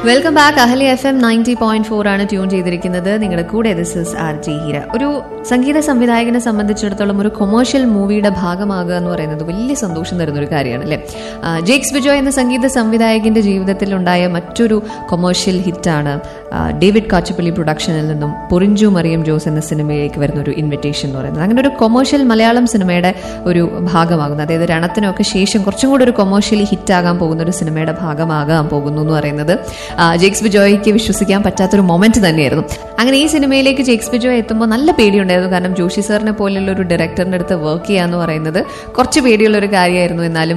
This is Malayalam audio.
welcome back Ahli F M ninety point four ആണ് ട്യൂൺ ചെയ്തിരിക്കുന്നത് നിങ്ങളുടെ കൂടെ this is R J Heera ഒരു സംഗീത സംവിധായകനെ സംബന്ധിച്ചിടത്തോളം ഒരു കൊമേഴ്ഷ്യൽ മൂവിയുടെ ഭാഗമാകുക എന്ന് പറയുന്നത് വലിയ സന്തോഷം തരുന്ന ഒരു കാര്യമാണ് അല്ലേ ആ, ജേക്സ് ബിജോയ് എന്ന സംഗീത സംവിധായകന്റെ ജീവിതത്തിൽ ഉണ്ടായ മറ്റൊരു കൊമേഴ്ഷ്യൽ ഹിറ്റാണ് ആ, ഡേവിഡ് കാച്ചപ്പള്ളി പ്രൊഡക്ഷനിൽ നിന്നും പൊറിഞ്ചു മറിയം ജോസ് എന്ന സിനിമയിലേക്ക് വരുന്ന ഒരു ഇൻവിറ്റേഷൻ എന്ന് പറയുന്നത് അങ്ങനെ ഒരു കൊമേഴ്ഷ്യൽ മലയാളം സിനിമയുടെ ഒരു ഭാഗമാകുന്നു അതായത് രണത്തിനൊക്കെ ശേഷം കുറച്ചും കൂടി ഒരു കൊമേഴ്ഷ്യലി ഹിറ്റാകാൻ പോകുന്ന ഒരു സിനിമയുടെ ഭാഗമാകാൻ പോകുന്നു എന്ന് പറയുന്നത് ആ, ജേക്സ് ബിജോയ്ക്ക് വിശ്വസിക്കാൻ പറ്റാത്തൊരു മൊമെന്റ് തന്നെയായിരുന്നു അങ്ങനെ ഈ സിനിമയിലേക്ക് ജേക്സ് ബിജോയ് എത്തുമ്പോൾ നല്ല പേടിയുണ്ടായിരുന്നു കാരണം ജോഷി സാറിനെ പോലെയുള്ള ഒരു ഡയറക്ടറിന്റെ അടുത്ത് വർക്ക് ചെയ്യുക എന്ന് പറയുന്നത് കുറച്ച് പേടിയുള്ള ഒരു കാര്യമായിരുന്നു എന്നാലും